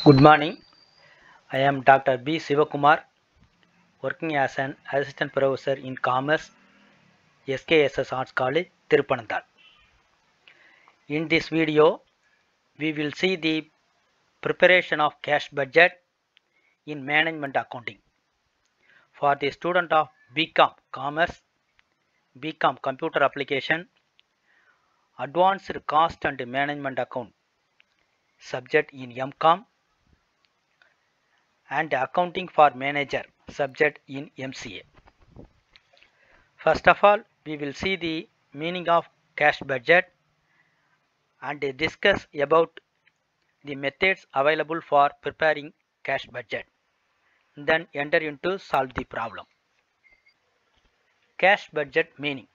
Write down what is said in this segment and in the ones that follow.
Good morning. I am Dr. B. Sivakumar, working as an assistant professor in commerce, SKSS Arts College, Tirupananthat. In this video, we will see the preparation of cash budget in management accounting. For the student of BCom Commerce, BCom Computer Application, Advanced Cost and Management Account subject in MCOM and Accounting for Manager subject in MCA. First of all, we will see the meaning of cash budget and discuss about the methods available for preparing cash budget. Then enter into solve the problem. Cash budget meaning.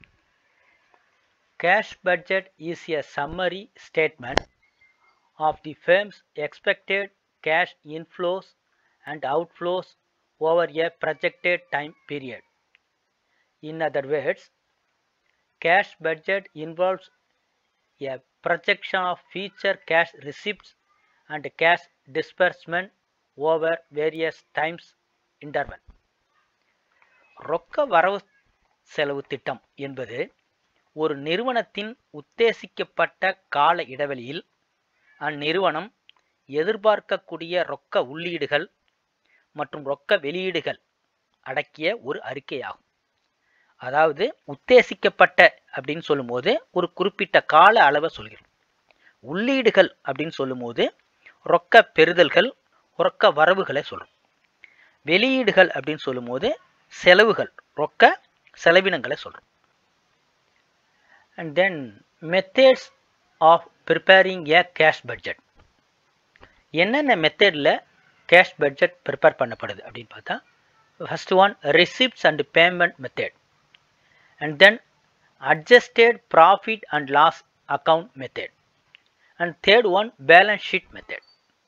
Cash budget is a summary statement of the firm's expected cash inflows and outflows over a projected time period. In other words, cash budget involves a projection of future cash receipts and cash disbursement over various times interval. ரொக்க வரவு செலவு திட்டம் என்பது ஒரு நிறுவனத்தின் உத்தேசிக்கப்பட்ட கால இடைவெளியில் அந்நிறுவனம் எதிர்பார்க்கக்கூடிய ரொக்க உள்ளீடுகள் மற்றும் ரொக்க வெளியீடுகள் அடக்கிய ஒரு அறிக்கையாகும் அதாவது உத்தேசிக்கப்பட்ட அப்படின்னு சொல்லும்போது ஒரு குறிப்பிட்ட கால அளவை சொல்கிறோம் உள்ளீடுகள் அப்படின்னு சொல்லும்போது ரொக்க பெறுதல்கள் ரொக்க வரவுகளை சொல்றோம் வெளியீடுகள் அப்படின்னு சொல்லும்போது செலவுகள் ரொக்க செலவினங்களை சொல்றோம் and then methods of preparing a cash budget என்னென்ன மெத்தடில் கேஷ் பட்ஜெட் ப்ரிப்பேர் பண்ணப்படுது அப்படின்னு பார்த்தா first one receipts and payment method and then adjusted profit and loss account method and third one balance sheet method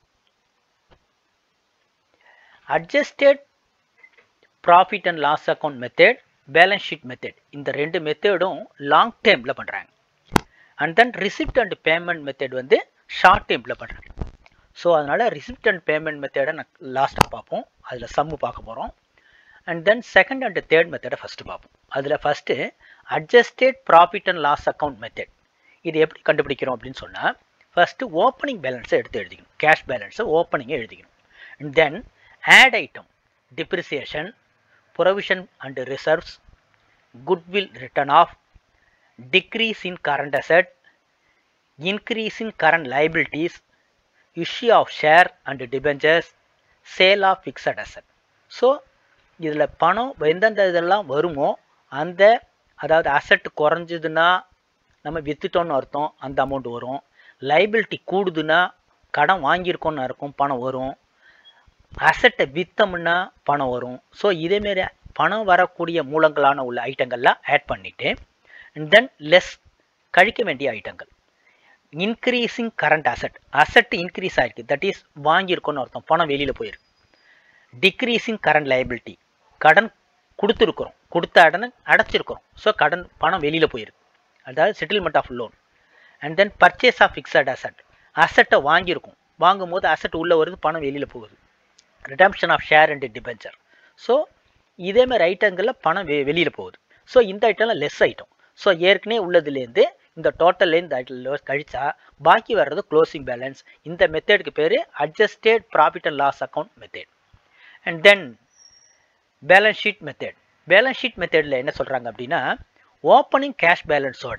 adjusted profit and loss account method balance sheet method இந்த ரெண்டு மெத்தடும் long டைமில் பண்ணுறாங்க and then receipt and payment method வந்து short டைமில் பண்ணுறாங்க so அதனால் receipt and payment மெத்தடை நான் லாஸ்ட்டாக பார்ப்போம் அதில் சம்மு பார்க்க போகிறோம் and then second and third மெத்தடை ஃபஸ்ட்டு பார்ப்போம் அதில் first adjusted profit and loss account method இது எப்படி கண்டுபிடிக்கிறோம் அப்படின்னு சொன்னால் ஃபஸ்ட்டு ஓப்பனிங் பேலன்ஸை எடுத்து எழுதிக்கணும் கேஷ் பேலன்ஸை ஓப்பனிங்கை எழுதிக்கணும் and then add item depreciation provision and reserves goodwill return of decrease in current asset, increase in current liabilities, issue of share and debentures, sale of fixed asset. So இதில் பணம் எந்தெந்த இதெல்லாம் வருமோ அந்த அதாவது அசட் குறைஞ்சதுன்னா நம்ம வித்துட்டோம்னு அர்த்தம் அந்த அமௌண்ட் வரும் லைபிலிட்டி கூடுதுன்னா கடன் வாங்கியிருக்கோம்னு இருக்கும் பணம் வரும் அசட்டை விற்றோம்னா பணம் வரும் ஸோ இதேமாரி பணம் வரக்கூடிய மூலங்களான உள்ள ஐட்டங்கள்லாம் ஆட் பண்ணிவிட்டு அண்ட் தென் லெஸ் கழிக்க வேண்டிய ஐட்டங்கள் increasing current asset asset increase ஆயிருக்கு தட் இஸ் வாங்கியிருக்கோன்னு அர்த்தம் பணம் வெளியில் போயிருக்கு டிக்ரீஸிங் கரண்ட் லைபிலிட்டி கடன் கொடுத்துருக்குறோம் கொடுத்த உடனே அடைச்சிருக்கிறோம் ஸோ கடன் பணம் வெளியில் போயிருக்கு அதாவது settlement of loan and then purchase of fixed asset அசட்டை வாங்கியிருக்கோம் வாங்கும் போது அசட் உள்ளே வருது பணம் வெளியில் போகுது redemption of share and debenture so இதேமாதிரி ஐட்டங்களில் பணம் வெ வெளியில் போகுது ஸோ இந்த ஐட்டம்லாம் லெஸ் ஐட்டம் ஸோ ஏற்கனவே உள்ளதுலேருந்து இந்த டோட்டல்லேருந்து ஐட்டம் கழிச்சா பாக்கி வர்றது க்ளோசிங் பேலன்ஸ் இந்த மெத்தடுக்கு பேர் adjusted profit and loss account method and then balance sheet method balance sheet மெத்தடில் என்ன சொல்கிறாங்க அப்படின்னா ஓப்பனிங் கேஷ் பேலன்ஸோட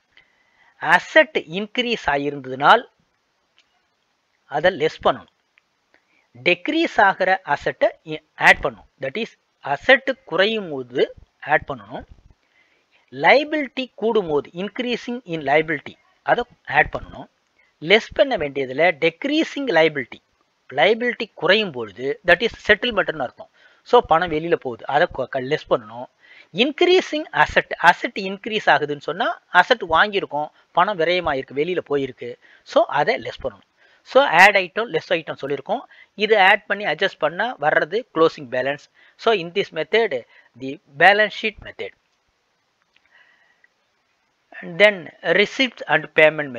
அசட் இன்க்ரீஸ் ஆகியிருந்ததுனால் அதை லெஸ் பண்ணணும் டெக்ரீஸ் ஆகிற அசட்டை ஆட் பண்ணணும் தட் இஸ் அசட்டு குறையும் போது ஆட் பண்ணணும் லைபிலிட்டி கூடும்போது இன்க்ரீஸிங் இன் லைபிலிட்டி அதை ஆட் பண்ணணும் லெஸ் பண்ண வேண்டியதில் டெக்ரீஸிங் லைபிலிட்டி லைபிலிட்டி குறையும் பொழுது தட் இஸ் செட்டில்மெண்ட்னு அர்த்தம் ஸோ பணம் வெளியில் போகுது அதை லெஸ் பண்ணணும் இன்க்ரீஸிங் அசட் அசட் இன்க்ரீஸ் ஆகுதுன்னு சொன்னால் அசட் வாங்கியிருக்கோம் பணம் விரயமாயிருக்கு வெளியில் போயிருக்கு ஸோ அதை லெஸ் பண்ணணும் so add item less item சொல்லியிருக்கோம் இது ஆட் பண்ணி அட்ஜஸ்ட் பண்ணால் வர்றது closing balance so in this method the balance sheet method then receipt and payment method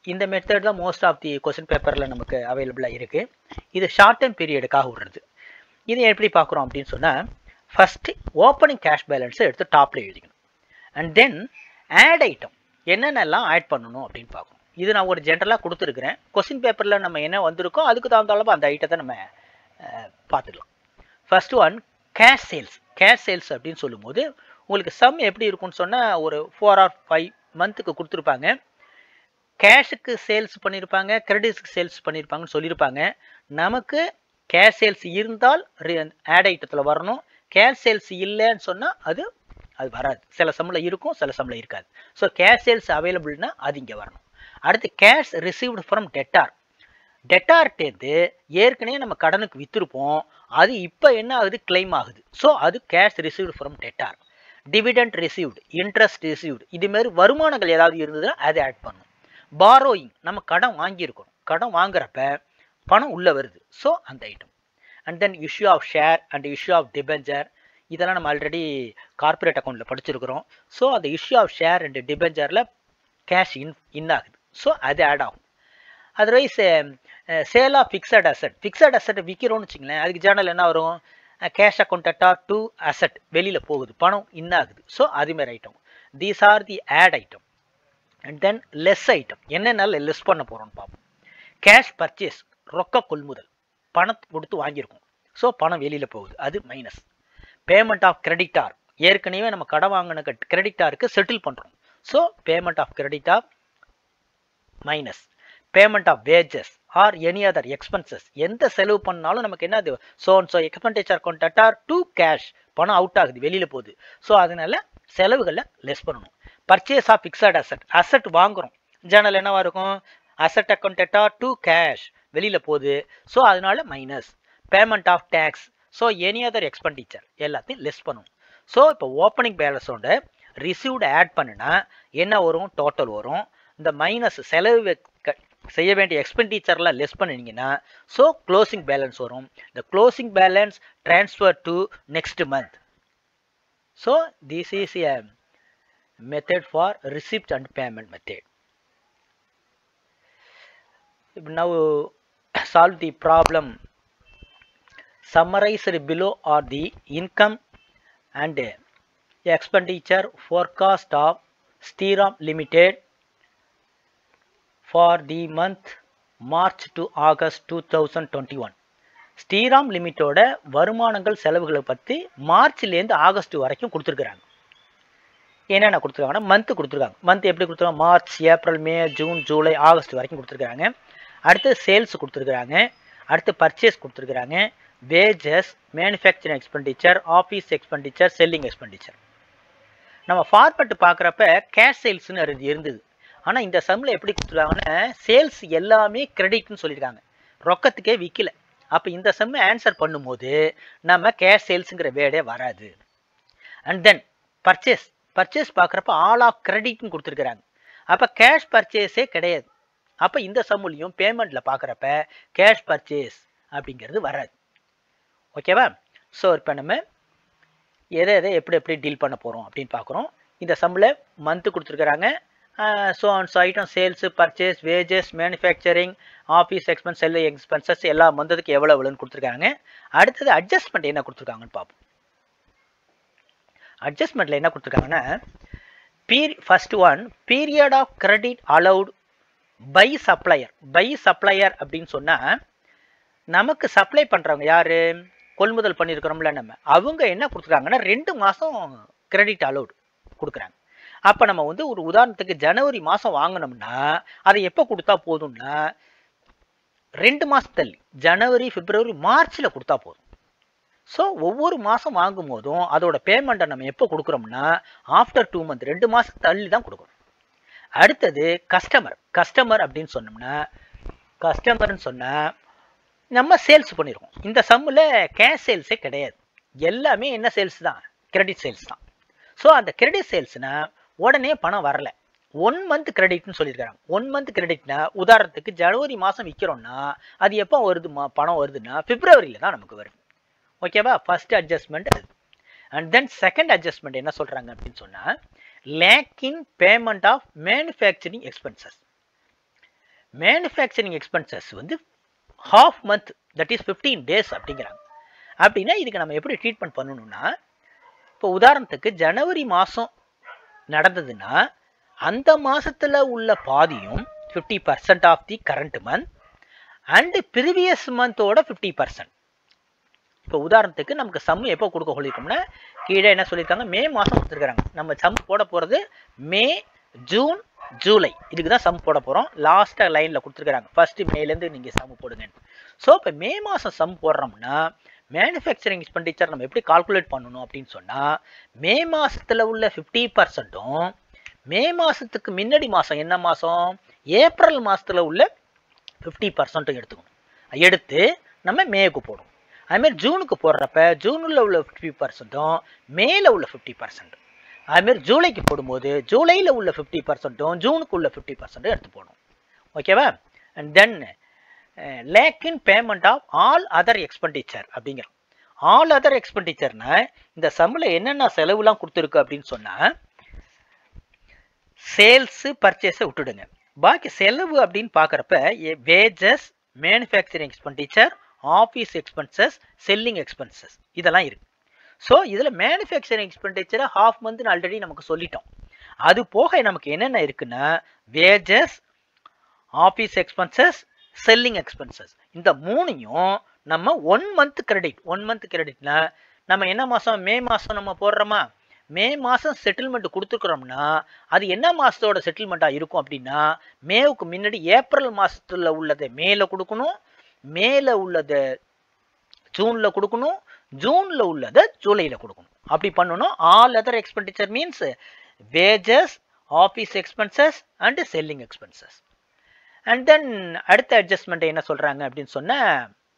இந்த மெத்தட் தான் மோஸ்ட் ஆஃப் தி கொஸ்டின் பேப்பரில் நமக்கு அவைலபிளாக இருக்குது இது ஷார்ட் டைம் பீரியடுக்காக விடுறது இது எப்படி பார்க்குறோம் அப்படின்னு சொன்னால் ஃபஸ்ட்டு ஓப்பனிங் கேஷ் பேலன்ஸை எடுத்து டாப்பில் எழுதிக்கணும் அண்ட் தென் ஆட் ஐட்டம் என்னென்னலாம் ஆட் பண்ணணும் அப்படின்னு பார்க்கணும் இது நான் ஒரு ஜென்ரலாக கொடுத்துருக்குறேன் கொஸ்டின் பேப்பரில் நம்ம என்ன வந்திருக்கோ அதுக்கு தகுந்த அளவு அந்த ஐட்டத்தை நம்ம பார்த்துக்கலாம் first one cash sales cash sales அப்படின்னு சொல்லும்போது உங்களுக்கு சம் எப்படி இருக்கும்னு சொன்னால் ஒரு ஃபோர் ஆர் ஃபைவ் மந்த்துக்கு கொடுத்துருப்பாங்க கேஷுக்கு சேல்ஸ் பண்ணியிருப்பாங்க கிரெடிட்ஸ்க்கு சேல்ஸ் பண்ணியிருப்பாங்கன்னு சொல்லியிருப்பாங்க நமக்கு கேஷ் சேல்ஸ் இருந்தால் ஆட் ஐட்டத்தில் வரணும் கேஷ் சேல்ஸ் இல்லைன்னு சொன்னால் அது அது வராது சில சம்பளம் இருக்கும் சில சம்பளம் இருக்காது ஸோ கேஷ் சேல்ஸ் அவைலபிள்னா அது இங்கே வரணும் அடுத்து கேஷ் ரிசீவ்டு ஃப்ரம் டெட்டார் டெட்டார்ட்டேருந்து ஏற்கனவே நம்ம கடனுக்கு விற்றுருப்போம் அது இப்போ என்ன ஆகுது கிளைம் ஆகுது ஸோ அது cash received from debtor dividend received interest received இதுமாரி வருமானங்கள் ஏதாவது இருந்ததுன்னா அதை ஆட் பண்ணும் பாரோயிங் நம்ம கடன் வாங்கியிருக்கோம் கடன் வாங்குறப்ப பணம் உள்ளே வருது ஸோ அந்த item and then issue of share and issue of debenture இதெல்லாம் நம்ம ஆல்ரெடி கார்பரேட் அக்கௌண்ட்டில் படிச்சிருக்கிறோம் ஸோ அந்த இஷ்யூ ஆஃப் ஷேர் அண்ட் டிபெஞ்சரில் கேஷ் இன் இன் ஆகுது ஸோ அது ஆட் ஆகும் otherwise sale of fixed asset fixed asset விற்கிறோம்னு வச்சுங்களேன் அதுக்கு ஜேர்னல் என்ன வரும் கேஷ் அக்கௌண்டட்டா டு அசட் வெளியில் போகுது பணம் இன் ஆகுது ஸோ அதுமாரி item these are the add item and then less item என்னென்னால லெஸ் பண்ண போகிறோம்னு பார்ப்போம் கேஷ் பர்ச்சேஸ் ரொக்க கொள்முதல் பணத்தை கொடுத்து வாங்கியிருக்கோம் ஸோ பணம் வெளியில் போகுது அது மைனஸ் பேமெண்ட் ஆஃப் கிரெடிட்டார் ஏற்கனவே நம்ம கடன் வாங்கின கிரெடிட்டாருக்கு செட்டில் பண்ணுறோம் so payment of creditor minus payment of wages or any other expenses எந்த செலவு பண்ணாலும் நமக்கு என்ன அது so so expenditure contractor to cash பணம் அவுட் ஆகுது வெளியில் போகுது ஸோ அதனால செலவுகளை லெஸ் பண்ணணும் purchase of fixed asset asset வாங்குறோம் ஜேர்னல் என்னவா இருக்கும் அசட் அக்கௌண்டட்டா டு கேஷ் வெளியில் போகுது ஸோ அதனால minus payment of tax so any other expenditure எல்லாத்தையும் லெஸ் பண்ணும் ஸோ இப்போ ஓப்பனிங் பேலன்ஸோட ரிசீவ்டு ஆட் பண்ணுனா என்ன வரும் டோட்டல் வரும் இந்த மைனஸ் செலவு செய்ய வேண்டிய எக்ஸ்பெண்டிச்சர்லாம் லெஸ் பண்ணினீங்கன்னா ஸோ க்ளோசிங் பேலன்ஸ் வரும் இந்த closing balance transfer to next month so this is a method for receipt and payment method now solve the problem summarized below are the income and expenditure forecast of Stiram Limited for the month March to August 2021 Sriram லிமிட்டோட வருமானங்கள் செலவுகளை பற்றி மார்ச்லேருந்து August வரைக்கும் கொடுத்துருக்குறாங்க என்னென்ன கொடுத்துருக்காங்கன்னா month கொடுத்துருக்காங்க month எப்படி கொடுத்துருக்காங்க March April May June July August வரைக்கும் கொடுத்துருக்காங்க அடுத்து சேல்ஸ் கொடுத்துருக்குறாங்க அடுத்து பர்ச்சேஸ் கொடுத்துருக்குறாங்க wages manufacturing expenditure office expenditure selling expenditure நம்ம ஃபார்மட் பார்க்குறப்ப கேஷ் சேல்ஸ்னு இருந்தது ஆனால் இந்த சம்மில் எப்படி கொடுத்துருக்காங்கன்னா சேல்ஸ் எல்லாமே கிரெடிட்னு சொல்லியிருக்காங்க ரொக்கத்துக்கே விற்கல அப்போ இந்த சம் ஆன்சர் பண்ணும்போது நம்ம கேஷ் சேல்ஸுங்கிற வேர்டே வராது அண்ட் தென் பர்ச்சேஸ் பர்ச்சேஸ் பார்க்குறப்ப ஆல் ஆஃப் கிரெடிட்னு கொடுத்துருக்குறாங்க அப்போ கேஷ் பர்ச்சேஸே கிடையாது அப்போ இந்த சம்முலையும் பேமெண்ட்டில் பார்க்குறப்ப கேஷ் பர்ச்சேஸ் அப்படிங்கிறது வராது ஓகேவா ஸோ இப்போ நம்ம எதை எதை எப்படி எப்படி டீல் பண்ண போகிறோம் அப்படின்னு பார்க்குறோம் இந்த சம்மில் மந்த்து கொடுத்துருக்குறாங்க so so item sales purchase wages manufacturing office expense sell expenses எல்லாம் வந்ததுக்கு எவ்வளோ எவ்வளோன்னு கொடுத்துருக்காங்க அடுத்தது அட்ஜஸ்ட்மெண்ட் என்ன கொடுத்துருக்காங்கன்னு பார்ப்போம் அட்ஜஸ்ட்மெண்ட்டில் என்ன கொடுத்துருக்காங்கன்னா பீரி first one period of credit allowed by supplier by supplier அப்படின்னு சொன்னால் நமக்கு சப்ளை பண்ணுறவங்க யார் கொள்முதல் பண்ணியிருக்கிறோம்ல நம்ம அவங்க என்ன கொடுத்துருக்காங்கன்னா ரெண்டு மாதம் கிரெடிட் அலவுட் கொடுக்குறாங்க அப்போ நம்ம வந்து ஒரு உதாரணத்துக்கு ஜனவரி மாதம் வாங்கினோம்னா அதை எப்போ கொடுத்தா போதும்னா ரெண்டு மாதம் தள்ளி ஜனவரி பிப்ரவரி மார்ச்சில் கொடுத்தா போதும் ஸோ ஒவ்வொரு மாதம் வாங்கும் போதும் அதோட பேமெண்ட்டை நம்ம எப்போ கொடுக்குறோம்னா ஆஃப்டர் டூ மந்த் ரெண்டு மாதம் தள்ளி தான் கொடுக்குறோம் அடுத்தது கஸ்டமர் கஸ்டமர் அப்படின்னு சொன்னோம்னா கஸ்டமர்னு சொன்னால் நம்ம சேல்ஸ் பண்ணியிருக்கோம் இந்த சம்மில் கேஷ் சேல்ஸே கிடையாது எல்லாமே என்ன சேல்ஸ் தான் கிரெடிட் சேல்ஸ் தான் ஸோ அந்த கிரெடிட் சேல்ஸ்னா உடனே பணம் வரல ஒன் மந்த் கிரெடிட்னு சொல்லியிருக்காங்க ஒன் மந்த் கிரெடிட்னா உதாரணத்துக்கு ஜனவரி மாதம் விற்கிறோம்னா அது எப்போ வருது பணம் வருதுன்னா பிப்ரவரியில் தான் நமக்கு வருது ஓகேவா ஃபர்ஸ்ட் அட்ஜஸ்ட்மெண்ட் அது அண்ட் தென் செகண்ட் அட்ஜஸ்ட்மெண்ட் என்ன சொல்கிறாங்க அப்படின்னு சொன்னால் lag in payment of manufacturing expenses manufacturing expenses வந்து half month that is fifteen days அப்படிங்கிறாங்க அப்படின்னா இதுக்கு நம்ம எப்படி ட்ரீட்மெண்ட் பண்ணணும்னா இப்போ உதாரணத்துக்கு ஜனவரி மாதம் நடந்ததுன்னா அந்த மாசத்துல உள்ள பாதியும் fifty percent of the current month and previous மந்தோட ஃபிஃப்டி பர்சன்ட் இப்போ உதாரணத்துக்கு நமக்கு சம் எப்போ கொடுக்க சொல்லியிருக்கோம்னா கீழே என்ன சொல்லியிருக்காங்க மே மாதம் கொடுத்துருக்காங்க நம்ம சம் போட போகிறது மே ஜூன் ஜூலை இதுக்கு தான் சம் போட போகிறோம் லாஸ்ட்டாக லைனில் கொடுத்துருக்காங்க ஃபர்ஸ்ட் மேலேருந்து நீங்கள் சம் போடுங்க ஸோ இப்போ மே மாதம் சம் போடுறோம்னா மேனுஃபேக்சரிங் எக்ஸ்பெண்டிச்சர் நம்ம எப்படி கால்குலேட் பண்ணணும் அப்படின்னு சொன்னால் மே மாதத்தில் உள்ள ஃபிஃப்டி பர்சன்ட்டும் மே மாதத்துக்கு முன்னாடி மாதம் என்ன மாதம் ஏப்ரல் மாதத்தில் உள்ள ஃபிஃப்டி பர்சன்ட்டும் எடுத்துக்கணும் எடுத்து நம்ம மேக்கு போடும் அதுமாரி ஜூனுக்கு போடுறப்ப ஜூனில் உள்ள ஃபிஃப்டி பர்சன்ட்டும் மேல உள்ள ஃபிஃப்டி பர்சன்ட் அதுமாரி ஜூலைக்கு போடும்போது ஜூலையில் உள்ள ஃபிஃப்டி பர்சன்ட்டும் ஜூனுக்கு உள்ள ஃபிஃப்டி பர்சன்ட்டும் எடுத்து போடும் ஓகேவா and then lag in payment of all other expenditure அப்படிங்கிறோம் ஆல் அதர் எக்ஸ்பெண்டிச்சர்னா இந்த சம்மில் என்னென்ன செலவுலாம் கொடுத்துருக்கு அப்படின்னு சொன்னால் சேல்ஸு பர்ச்சேஸை விட்டுடுங்க பாக்கி செலவு அப்படின்னு பார்க்குறப்ப wages manufacturing expenditure office expenses selling expenses இதெல்லாம் இருக்கு ஸோ இதில் மேனுஃபேக்சரிங் எக்ஸ்பெண்டிச்சரை ஹாஃப் மந்த்னு ஆல்ரெடி நமக்கு சொல்லிட்டோம் அது போக நமக்கு என்னென்ன இருக்குன்னா wages office expenses selling expenses இந்த மூணையும் நம்ம one month credit one month கிரெடிட்னா நம்ம என்ன மாதம் மே மாதம் நம்ம போடுறோமா மே மாதம் செட்டில்மெண்ட் கொடுத்துருக்குறோம்னா அது என்ன மாதத்தோட செட்டில்மெண்ட்டாக இருக்கும் அப்படின்னா மேவுக்கு முன்னாடி ஏப்ரல் மாதத்துல உள்ளதை மேல கொடுக்கணும் மேல உள்ளதை ஜூனில் கொடுக்கணும் ஜூனில் உள்ளதை ஜூலையில் கொடுக்கணும் அப்படி பண்ணணும் all other expenditure means wages office expenses and selling expenses and then அடுத்த அட்ஜஸ்ட்மெண்ட் என்ன சொல்கிறாங்க அப்படின்னு சொன்னால்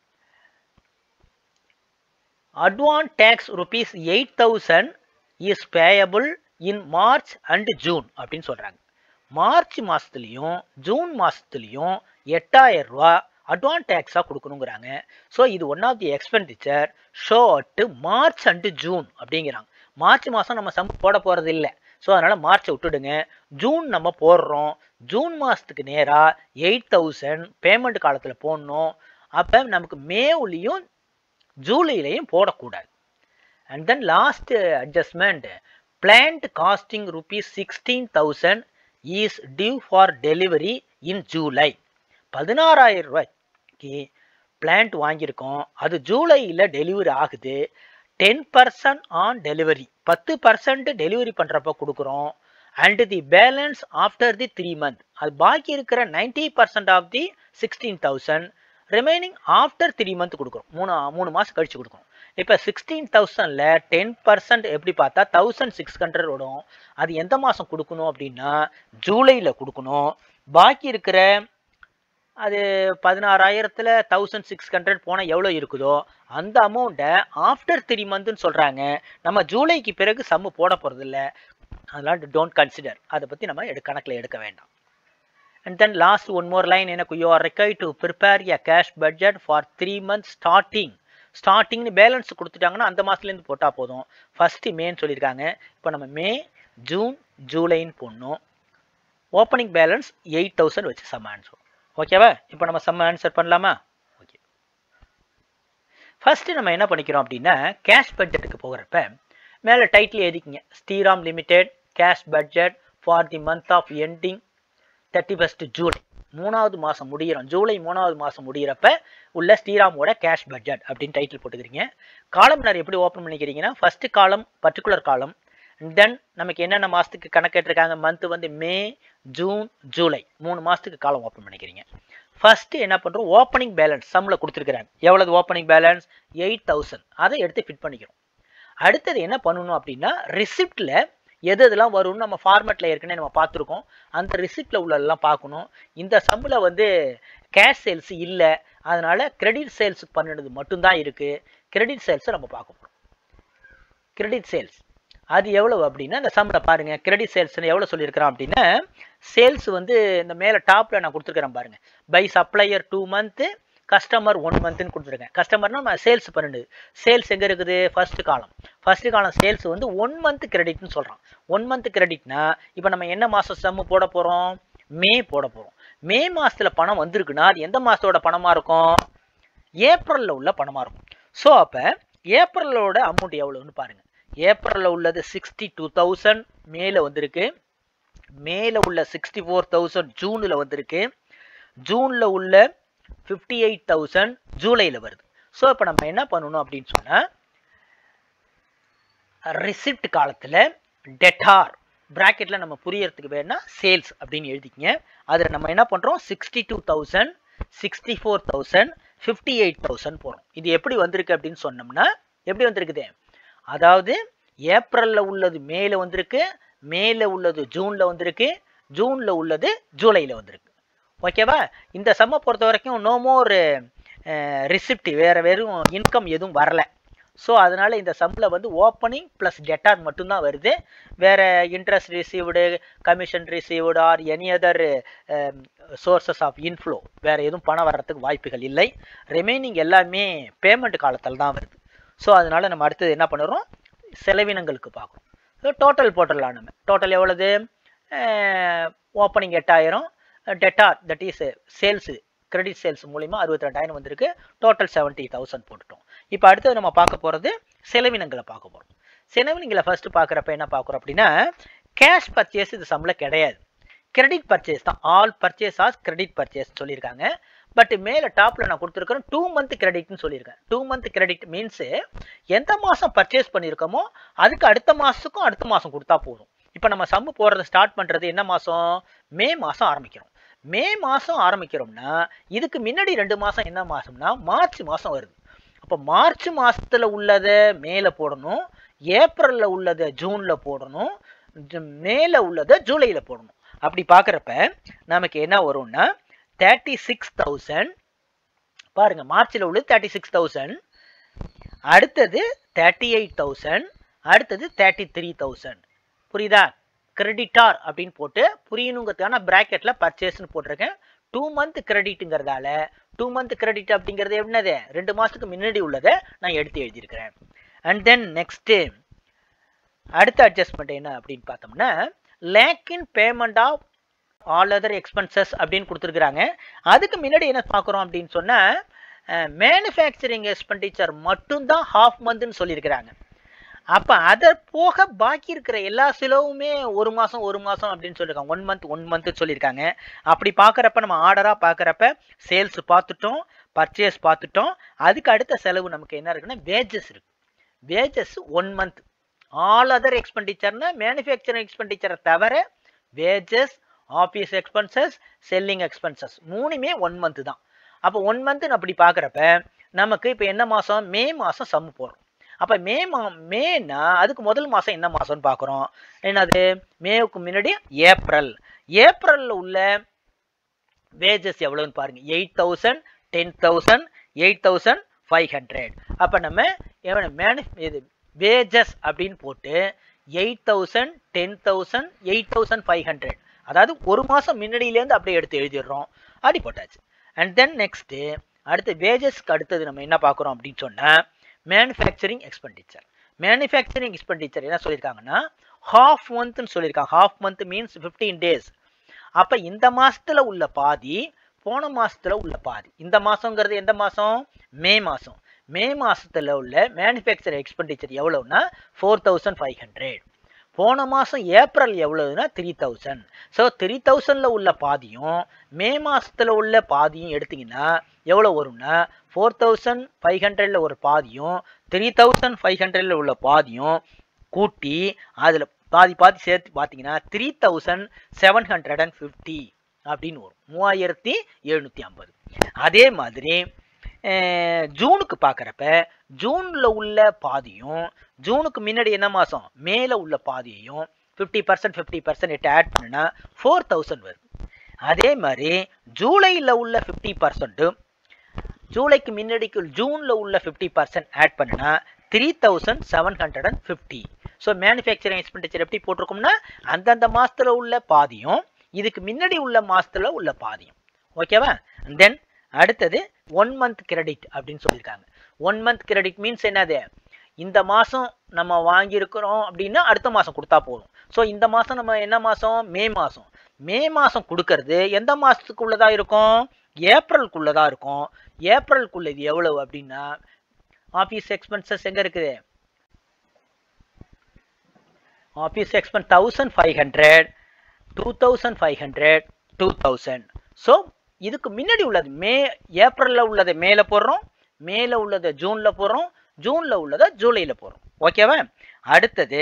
advance tax rupees eight thousand is payable in March and June அப்படின்னு சொல்கிறாங்க மார்ச் மாதத்துலேயும் ஜூன் மாதத்துலேயும் எட்டாயிரம் ரூபா அட்வான் டேக்ஸாக கொடுக்கணுங்கிறாங்க ஸோ இது one of the expenditure show at March and June அப்படிங்கிறாங்க மார்ச் மாதம் நம்ம சம் போட போகிறது இல்லை ஸோ அதனால் மார்ச்சை விட்டுடுங்க ஜூன் நம்ம போடுறோம் ஜூன் மாதத்துக்கு நேராக எயிட் தௌசண்ட் பேமெண்ட் காலத்தில் போடணும் அப்போ நமக்கு மேவுலேயும் ஜூலைலையும் போடக்கூடாது and then last adjustment plant costing rupees sixteen thousand is due for delivery in July பதினாறாயிரம் ரூபாய்க்கு பிளான்ட் வாங்கியிருக்கோம் அது ஜூலையில் டெலிவரி ஆகுது டென் பர்சன்ட் ஆன் டெலிவரி பத்து பர்சன்ட் டெலிவரி பண்ணுறப்ப கொடுக்குறோம் and the balance after the three month அது பாக்கி இருக்கிற ninety percent of the sixteen thousand remaining after three month கொடுக்குறோம் மூணு மூணு மாதம் கழிச்சு கொடுக்குறோம் இப்போ சிக்ஸ்டீன் தௌசண்டில் டென் பர்சன்ட் எப்படி பார்த்தா தௌசண்ட் சிக்ஸ் ஹண்ட்ரட் வரும் அது எந்த மாதம் கொடுக்கணும் அப்படின்னா ஜூலையில் கொடுக்கணும் பாக்கி இருக்கிற அது பதினாறாயிரத்தில் தௌசண்ட் சிக்ஸ் ஹண்ட்ரட் போனால் எவ்வளோ இருக்குதோ அந்த அமௌண்ட்டை ஆஃப்டர் த்ரீ மந்த்துன்னு சொல்கிறாங்க நம்ம ஜூலைக்கு பிறகு சம்மு போட போகிறதில்ல அதெல்லாம் டோன்ட் கன்சிடர் அதை பற்றி நம்ம எடு கணக்கில் எடுக்க வேண்டாம் and then last one more line எனக்கு you are required to prepare a cash budget for three months starting ஸ்டார்டிங்னு பேலன்ஸ் கொடுத்துட்டாங்கன்னா அந்த மாதத்துலேருந்து போட்டால் போதும் ஃபஸ்ட்டு மேன்னு சொல்லியிருக்காங்க இப்போ நம்ம மே ஜூன் ஜூலைன்னு போடணும் ஓப்பனிங் பேலன்ஸ் எயிட் தௌசண்ட் வச்சு சம் ஆன்சர் ஓகேவா இப்போ நம்ம சம் ஆன்சர் பண்ணலாமா ஓகே ஃபஸ்ட்டு நம்ம என்ன பண்ணிக்கிறோம் அப்படின்னா கேஷ் பட்ஜெட்டுக்கு போகிறப்ப மேலே டைட்டில் எழுதிக்கிங்க Sriram limited cash budget for the month of ending thirty first July மூணாவது மாதம் முடிகிறோம் ஜூலை மூணாவது மாதம் முடிகிறப்ப உள்ள ஸ்ரீராமோட கேஷ் பட்ஜெட் அப்படின்னு டைட்டில் போட்டுக்கிறீங்க காலம்னர் எப்படி ஓப்பன் பண்ணிக்கிறீங்கன்னா first column particular column then நமக்கு என்னென்ன மாதத்துக்கு கணக்கெட்டிருக்காங்க மந்த் வந்து மே ஜூன் ஜூலை மூணு மாதத்துக்கு காலம் ஓப்பன் பண்ணிக்கிறீங்க ஃபஸ்ட்டு என்ன பண்ணுறோம் ஓப்பனிங் பேலன்ஸ் சம்மில் கொடுத்துருக்குறாங்க எவ்வளவு ஓப்பனிங் பேலன்ஸ் எயிட் தௌசண்ட் அதை எடுத்து ஃபிட் பண்ணிக்கிறோம் அடுத்தது என்ன பண்ணணும் அப்படின்னா ரிசிப்டில் எது எதெல்லாம் வரும்னு நம்ம ஃபார்மேட்டில் ஏற்கனவே நம்ம பார்த்துருக்கோம் அந்த ரிசிப்டில் உள்ளதெல்லாம் பார்க்கணும் இந்த சம்மில் வந்து கேஷ் சேல்ஸ் இல்லை அதனால் கிரெடிட் சேல்ஸ் பண்ணினது மட்டும்தான் இருக்குது கிரெடிட் சேல்ஸை நம்ம பார்க்க போகிறோம் கிரெடிட் சேல்ஸ் அது எவ்வளவு அப்படின்னா இந்த சம்மில் பாருங்கள் கிரெடிட் சேல்ஸ்னு எவ்வளோ சொல்லியிருக்கிறோம் அப்படின்னா சேல்ஸ் வந்து இந்த மேலே டாப்பில் நான் கொடுத்துருக்கிறேன் பாருங்கள் by supplier two month customer one மந்த்னு கொடுத்துருக்கேன் கஸ்டமர்னா நம்ம சேல்ஸ் பண்ணிடுது சேல்ஸ் எங்கே இருக்குது first column first column sales வந்து ஒன் மந்த் கிரெடிட்னு சொல்கிறோம் ஒன் மந்த் கிரெடிட்னா இப்போ நம்ம என்ன மாதம் சம்மு போட போகிறோம் மே போட போகிறோம் மே மாசத்துல பணம் வந்திருக்குன்னா அது எந்த மாசத்தோட பணமா இருக்கும் ஏப்ரல்ல உள்ள பணமா இருக்கும் ஸோ அப்ப ஏப்ரலோட அமௌண்ட் எவ்வளவுன்னு பாருங்க ஏப்ரல்ல உள்ளது சிக்ஸ்டி டூ தௌசண்ட் மேல வந்திருக்கு மேல உள்ள சிக்ஸ்டி ஃபோர் தௌசண்ட் ஜூன்ல வந்திருக்கு ஜூன்ல உள்ள ஃபிஃப்டி எயிட் தௌசண்ட் ஜூலைல வருது ஸோ இப்போ நம்ம என்ன பண்ணணும் அப்படின்னு சொன்னா ரிசிப்ட் காலத்துல டெட்டார் பிராக்கெட்ல நம்ம புரியறதுக்கு வேணா சேல்ஸ் அப்படின்னு எழுதிக்கங்க அதுல நம்ம என்ன பண்றோம் sixty two thousand sixty four thousand fifty eight thousand போறோம் இது எப்படி வந்திருக்கு அப்படின்னு சொன்னோம்னா எப்படி வந்திருக்குது அதாவது ஏப்ரல்ல உள்ளது மேல வந்திருக்கு மேல உள்ளது ஜூன்ல வந்திருக்கு ஜூன்ல உள்ளது ஜூலைல வந்திருக்கு ஓகேவா இந்த சம்மை பொறுத்த வரைக்கும் நோ மோர் ரிசிப்ட் வேற வெறும் இன்கம் எதுவும் வரல ஸோ அதனால இந்த சம்மில் வந்து ஓப்பனிங் ப்ளஸ் டெட்டார் மட்டும்தான் வருது வேற interest received commission received or any other sources of inflow வேற எதுவும் பணம் வர்றதுக்கு வாய்ப்புகள் இல்லை ரிமைனிங் எல்லாமே பேமெண்ட் காலத்தில் தான் வருது ஸோ அதனால நம்ம அடுத்தது என்ன பண்ணுறோம் செலவினங்களுக்கு பார்க்குறோம் ஸோ டோட்டல் போட்டுடலாம் நம்ம டோட்டல் எவ்வளவு ஓப்பனிங் எட்டாயிரம் debtor that is sales credit sales மூலிமா அறுபத்தி ரெண்டாயிரம் வந்திருக்கு டோட்டல் செவன்ட்டி தௌசண்ட் போட்டுட்டோம் இப்போ அடுத்தது நம்ம பார்க்க போகிறது செலவினங்களை பார்க்க போகிறோம் செலவினங்களை ஃபர்ஸ்ட் பார்க்குறப்ப என்ன பார்க்குறோம் அப்படின்னா கேஷ் பர்ச்சேஸ் இது சம்பளம் கிடையாது கிரெடிட் பர்ச்சேஸ் தான் all purchase as credit purchase சொல்லியிருக்காங்க பட் மேலே டாப்பில் நான் கொடுத்துருக்கிறேன் டூ மந்த் கிரெடிட்னு சொல்லியிருக்கேன் டூ மந்த் கிரெடிட் மீன்ஸு எந்த மாதம் பர்ச்சேஸ் பண்ணியிருக்கோமோ அதுக்கு அடுத்த மாதத்துக்கும் அடுத்த மாதம் கொடுத்தா போதும் இப்போ நம்ம சம்மு போடுறத ஸ்டார்ட் பண்ணுறது என்ன மாதம் மே மாதம் ஆரம்பிக்கிறோம் மே மாதம் ஆரம்பிக்கிறோம்னா இதுக்கு முன்னாடி ரெண்டு மாதம் என்ன மாதம்னா மார்ச் மாதம் வருது அப்போ மார்ச் மாதத்தில் உள்ளதை மேலே போடணும் ஏப்ரலில் உள்ளதை ஜூனில் போடணும் மேலே உள்ளதை ஜூலையில் போடணும் அப்படி பார்க்குறப்ப நமக்கு என்ன வரும்னா தேர்ட்டி சிக்ஸ் தௌசண்ட் பாருங்க மார்ச்சில் உள்ளது தேர்ட்டி சிக்ஸ் தௌசண்ட் அடுத்தது தேர்ட்டி எயிட் தௌசண்ட் அடுத்தது தேர்ட்டி த்ரீ தௌசண்ட் புரியுதா கிரெடிட்டார் அப்படின்னு போட்டு புரியணுங்கிறதுக்கான பிராக்கெட்ல பர்ச்சேஸ்னு போட்டிருக்கேன் டூ மந்த் கிரெடிட்டுங்கிறதால டூ மந்த் கிரெடிட் அப்படிங்கிறது என்னது ரெண்டு மாசத்துக்கு முன்னாடி உள்ளதை நான் எடுத்து எழுதியிருக்கிறேன் அண்ட் தென் நெக்ஸ்ட் அடுத்த அட்ஜஸ்ட்மெண்ட் என்ன அப்படின்னு பார்த்தோம்னா lag in payment of all other expenses அப்படின்னு கொடுத்துருக்குறாங்க அதுக்கு முன்னாடி என்ன பார்க்குறோம் அப்படின்னு சொன்னால் மேனுஃபேக்சரிங் எக்ஸ்பெண்டிச்சர் மட்டும்தான் ஹாஃப் மந்த்னு சொல்லியிருக்கிறாங்க அப்போ அதை போக பாக்கி இருக்கிற எல்லா செலவுமே ஒரு மாதம் ஒரு மாதம் அப்படின்னு சொல்லியிருக்காங்க ஒன் மந்த் ஒன் மந்த் சொல்லியிருக்காங்க அப்படி பார்க்குறப்ப நம்ம ஆர்டராக பார்க்குறப்ப சேல்ஸ் பார்த்துட்டோம் பர்ச்சேஸ் பார்த்துட்டோம் அதுக்கு அடுத்த செலவு நமக்கு என்ன இருக்குன்னா வேஜஸ் இருக்கு wages one month all other எக்ஸ்பெண்டிச்சர்னா மேனுஃபேக்சரிங் எக்ஸ்பெண்டிச்சரை தவிர wages office expenses selling expenses மூணுமே ஒன் மந்த் தான் அப்போ ஒன் மந்த்னு அப்படி பார்க்குறப்ப நமக்கு இப்போ என்ன மாதம் மே மாதம் சம்மு போடுறோம் அப்போ மே மா மேனா அதுக்கு முதல் மாதம் என்ன மாதம்னு பார்க்குறோம் என்னது மேவுக்கு முன்னாடி ஏப்ரல் ஏப்ரலில் உள்ள வேஜஸ் எவ்வளோன்னு பாருங்க eight thousand ten thousand eight thousand five hundred அப்போ நம்ம எவ்வளோ மேனு இது வேஜஸ் அப்படின்னு போட்டு eight thousand ten thousand eight thousand five hundred அதாவது ஒரு மாதம் முன்னாடியிலேருந்து அப்படியே எடுத்து எழுதிடுறோம் அப்படி போட்டாச்சு அண்ட் தென் நெக்ஸ்ட்டு அடுத்து வேஜஸ்க்கு அடுத்தது நம்ம என்ன பார்க்குறோம் அப்படின்னு சொன்னால் மேனுஃபேக்சரிங் எக்ஸ்பெண்டிச்சர் மேனுஃபேக்சரிங் எக்ஸ்பெண்டிச்சர் என்ன சொல்லியிருக்காங்கன்னா ஹாஃப் மந்த்னு சொல்லியிருக்காங்க half month means fifteen days அப்போ இந்த மாசத்துல உள்ள பாதி போன மாசத்துல உள்ள பாதி இந்த மாசங்கிறது எந்த மாசம் மே மாசம் மே மாசத்துல உள்ள மேனுஃபேக்சர் எக்ஸ்பெண்டிச்சர் எவ்வளவுனா ஃபோர் தௌசண்ட் ஃபைவ் ஹண்ட்ரட் போன மாசம் ஏப்ரல் எவ்வளவுனா த்ரீ தௌசண்ட் ஸோ த்ரீ தௌசண்ட்ல உள்ள பாதியும் மே மாசத்துல உள்ள பாதியும் எடுத்தீங்கன்னா எவ்வளோ வரும்னா ஃபோர் தௌசண்ட் ஃபைவ் ஹண்ட்ரட்ல ஒரு பாதியும் த்ரீ தௌசண்ட் ஃபைவ் ஹண்ட்ரட்ல உள்ள பாதியும் கூட்டி அதில் பாதி பாதி சேர்த்து பார்த்தீங்கன்னா three thousand seven hundred and fifty அப்படின்னு வரும் மூவாயிரத்தி எழுநூற்றி ஐம்பது அதே மாதிரி அஹ், ஜூனுக்கு பார்க்குறப்ப ஜூனில் உள்ள பாதியும் ஜூனுக்கு முன்னாடி என்ன மாதம் மேலே உள்ள பாதியையும் fifty percent fifty percent add பண்ணுனா ஃபோர் தௌசண்ட் வருது அதே மாதிரி ஜூலையில் உள்ள ஃபிஃப்டி பர்சன்ட்டும் ஜூலைக்கு முன்னாடிக்கு ஜூனில் உள்ள ஃபிஃப்டி பர்சன்ட் ஆட் பண்ணுனா three thousand seven hundred and fifty so manufacturing expenditure எப்படி போட்டிருக்கோம்னா அந்தந்த மாசத்துல உள்ள பாதியும் இதுக்கு முன்னாடி உள்ள மாசத்துல உள்ள பாதியும் ஓகேவா தென் அடுத்தது ஒன் மந்த் கிரெடிட் அப்படின்னு சொல்லியிருக்காங்க ஒன் மந்த் கிரெடிட் மீன்ஸ் என்னது இந்த மாதம் நம்ம வாங்கியிருக்கிறோம் அப்படின்னா அடுத்த மாதம் கொடுத்தா போதும் ஸோ இந்த மாதம் நம்ம என்ன மாதம் மே மாதம் மே மாதம் கொடுக்கறது எந்த மாதத்துக்கு உள்ளதா இருக்கும் ஏப்ரலுக்குள்ளதா இருக்கும் ஏப்ரலுக்குள்ள இது எவ்வளவு அப்படின்னா ஆஃபீஸ் எக்ஸ்பென்சஸ் எங்கே இருக்குது office expense thousand five hundred two thousand five hundred two thousand so இதுக்கு முன்னாடி உள்ளது மே ஏப்ரலில் உள்ளதை மேலே போடுறோம் மேலே உள்ளதை ஜூனில் போடுறோம் ஜூனில் உள்ளதை ஜூலையில் போடுறோம் ஓகேவா அடுத்தது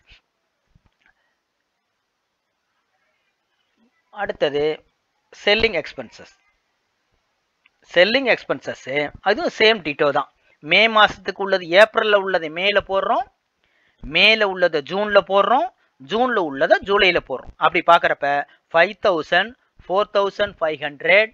அடுத்தது செல்லிங் எக்ஸ்பென்சஸ் செல்லிங் எக்ஸ்பென்சஸ் அதுவும் சேம் டிட்டோ தான் மே மாதத்துக்கு உள்ளது ஏப்ரலில் உள்ளதை மேலே போடுறோம் மேலே உள்ளதை ஜூனில் போடுறோம் ஜூனில் உள்ளதை ஜூலையில் போடுறோம் அப்படி பார்க்குறப்ப five thousand four thousand five hundred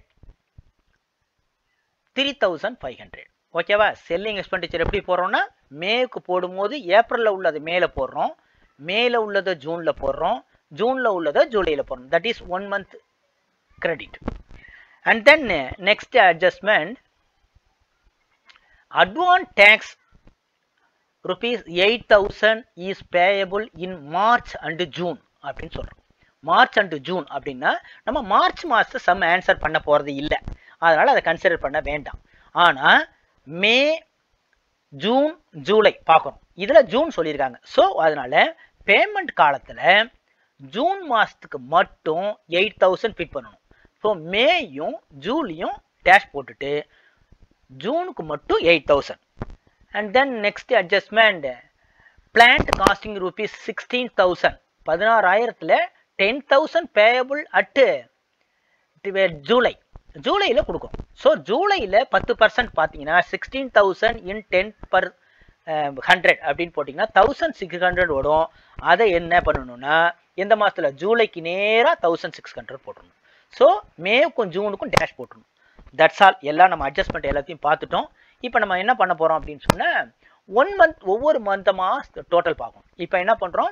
three thousand five hundred ஓகேவா செல்லிங் எக்ஸ்பெண்டிச்சர் எப்படி போடுறோம்னா மேக்கு போடும்போது ஏப்ரலில் உள்ளது மேலே போடுறோம் மேலே உள்ளதை ஜூனில் போடுறோம் ஜூனில் உள்ளதை ஜூலையில் போடுறோம் that is one month credit and then next adjustment advance tax rupees eight thousand is payable in March and June அப்படின்னு சொல்கிறோம் மார்ச் அண்டு ஜூன் அப்படின்னா நம்ம மார்ச் மாதத்தை சம் ஆன்சர் பண்ண போகிறது இல்லை அதனால் அதை கன்சிடர் பண்ண வேண்டாம் ஆனால் மே ஜூன் ஜூலை பார்க்குறோம் இதில் ஜூன் சொல்லியிருக்காங்க ஸோ அதனால் பேமெண்ட் காலத்தில் ஜூன் மாதத்துக்கு மட்டும் எயிட் தௌசண்ட் ஃபிட் பண்ணணும் ஸோ மேயும் ஜூலையும் டேஷ் போட்டுட்டு ஜூனுக்கு மட்டும் eight thousand and then next adjustment plant costing rupees sixteen thousand பதினாறாயிரத்தில் ten thousand payable at July ஜூலையில் கொடுக்கும் ஸோ ஜூலையில் பத்து பர்சன்ட் பார்த்தீங்கன்னா sixteen thousand in ten per hundred அப்படின்னு போட்டிங்கன்னா தௌசண்ட் சிக்ஸ் ஹண்ட்ரட் வரும் அதை என்ன பண்ணணும்னா எந்த மாதத்தில் ஜூலைக்கு நேராக தௌசண்ட் சிக்ஸ் ஹண்ட்ரட் போட்டுருணும் ஸோ மேவுக்கும் ஜூனுக்கும் டேஷ் போட்டுருணும் தட்ஸ் ஆல் எல்லாம் நம்ம அட்ஜஸ்ட்மெண்ட் எல்லாத்தையும் பார்த்துட்டோம் இப்போ நம்ம என்ன பண்ண போகிறோம் அப்படின்னு சொன்னால் ஒன் மந்த் ஒவ்வொரு மந்தமாக டோட்டல் பார்க்கணும் இப்போ என்ன பண்ணுறோம்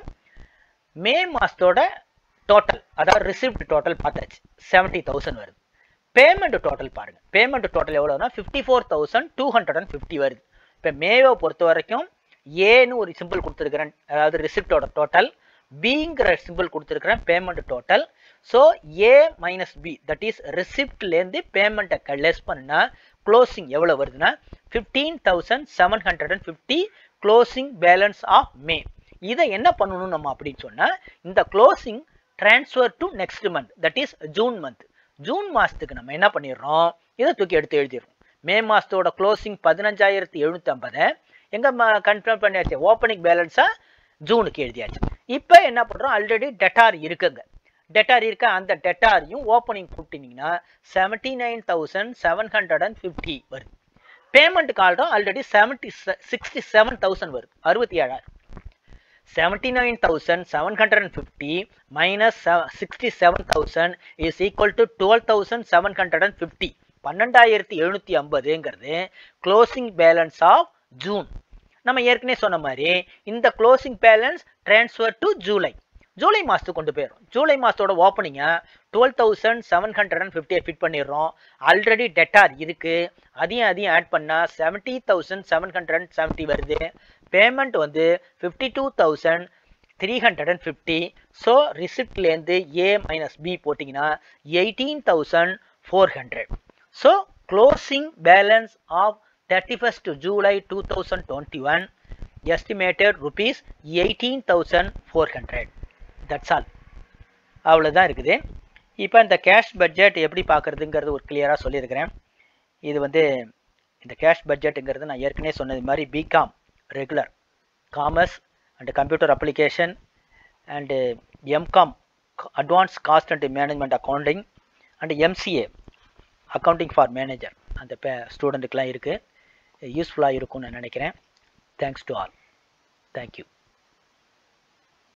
மே மாதத்தோட டோட்டல் அதாவது ரிசிப்ட் டோட்டல் பார்த்தாச்சு செவன்ட்டி தௌசண்ட் வருது பேமெண்ட் டோட்டல் பாருங்க பேமெண்ட் டோட்டல் எவ்வளோனா fifty four thousand two hundred and fifty வருது இப்போ மேவை பொறுத்த வரைக்கும் ஏன்னு ஒரு சிம்பிள் கொடுத்துருக்கிறேன் அதாவது ரிசிப்டோட டோட்டல் பிங்கிற சிம்பிள் கொடுத்துருக்கிறேன் payment total so A minus B that is ரிசிப்ட்லேருந்து பேமெண்ட்டை லெஸ் பண்ணால் க்ளோசிங் எவ்வளோ வருதுன்னா fifteen thousand seven hundred and fifty closing balance of May இதை என்ன பண்ணணும் நம்ம அப்படின்னு சொன்னால் இந்த closing transfer to next month that is June month June மாதத்துக்கு நம்ம என்ன பண்ணிடுறோம் இதை தூக்கி எடுத்து எழுதிடுறோம் மே மாதத்தோட க்ளோசிங் பதினஞ்சாயிரத்தி எழுநூற்றி ஐம்பதை எங்கே கன்ஃபார்ம் பண்ணியாச்சு ஓப்பனிங் பேலன்ஸாக ஜூனுக்கு எழுதியாச்சு இப்போ என்ன பண்ணுறோம் ஆல்ரெடி டெட்டார் இருக்குங்க டெட்டார் இருக்க அந்த டெட்டாரையும் ஓப்பனிங் கூட்டினீங்கன்னா seventy nine thousand seven hundred and fifty வருது பேமெண்ட் கால்டும் already seventy sixty seven thousand வருது அறுபத்தி ஏழாயிரம் seventy nine thousand seven hundred and fifty minus sixty seven thousand is equal to twelve thousand seven hundred and fifty பன்னெண்டாயிரத்தி எழுநூற்றி ஐம்பதுங்கிறது closing balance of June நம்ம ஏற்கனவே சொன்ன மாதிரி இந்த closing balance transfer to July July மாதத்துக்கு கொண்டு போயிடும் ஜூலை மாதத்தோட ஓப்பனிங்கை twelve thousand seven hundred and ஃபிஃப்டியை ஃபிட் பண்ணிடுறோம் ஆல்ரெடி டெட்டார் இருக்குது அதையும் அதையும் ஆட் பண்ணால் seventy thousand seven hundred and seventy வருது பேமெண்ட் வந்து fifty two thousand three hundred and fifty so ரிசிப்ட்லேருந்து ஏ மைனஸ் பி போட்டிங்கன்னா eighteen thousand four hundred so closing balance of thirty first July two thousand twenty one estimated rupees eighteen thousand four hundred that's all அவ்வளோதான் இருக்குது இப்போ இந்த cash budget எப்படி பார்க்குறதுங்கிறது ஒரு கிளியராக சொல்லியிருக்கிறேன் இது வந்து இந்த கேஷ் பட்ஜெட்டுங்கிறது நான் ஏற்கனவே சொன்னது மாதிரி B Com regular commerce and computer application and M Com advance cost and management accounting and MCA accounting for manager அந்த பே ஸ்டூடெண்ட்டுக்கெலாம் இருக்குது யூஸ்ஃபுல்லாக இருக்கும்னு நான் நினைக்கிறேன் தேங்க்ஸ் டு ஆல் தேங்க்யூ